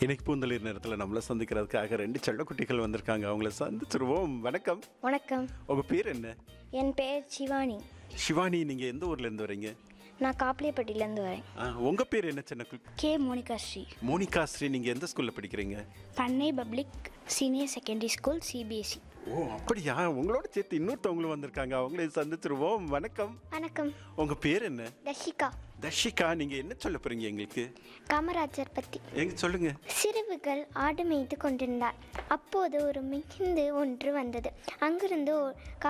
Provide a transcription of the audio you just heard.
இன்னைக்கு பூந்தளிர் நேரத்தில் நம்மளை சந்திக்கிறதுக்காக ரெண்டு செல்லக்குட்டிகள் வந்திருக்காங்க அவங்கள சந்திச்சிருவோம் வணக்கம் வணக்கம் உங்கள் பேர் என்ன என் பேர் சிவானி சிவானி நீங்கள் எந்த ஊர்லேருந்து வரீங்க நான் காப்பிலிப்பட்டியிலேருந்து வரேன் உங்கள் பேர் என்ன சின்ன குள்- கே மோனிகா ஸ்ரீ மோனிகா ஸ்ரீ நீங்கள் எந்த ஸ்கூலில் படிக்கிறீங்க Pannai public senior secondary school CBSE ஓ அப்படியா உங்களோட சேர்த்து இன்னொருத்தவங்களும் வந்திருக்காங்க அவங்களே சந்திச்சிருவோம் வணக்கம் வணக்கம் உங்கள் பேர் என்ன தஷிகா தர்ஷிகா நீங்கள் என்ன சொல்ல போகிறீங்க எங்களுக்கு காமராஜர் பற்றி எங்க சொல்லுங்கள் சிறுவுகள் ஆடு மேய்த்து கொண்டிருந்தார் அப்போது ஒரு மிகுந்து ஒன்று வந்தது அங்கிருந்து ஒரு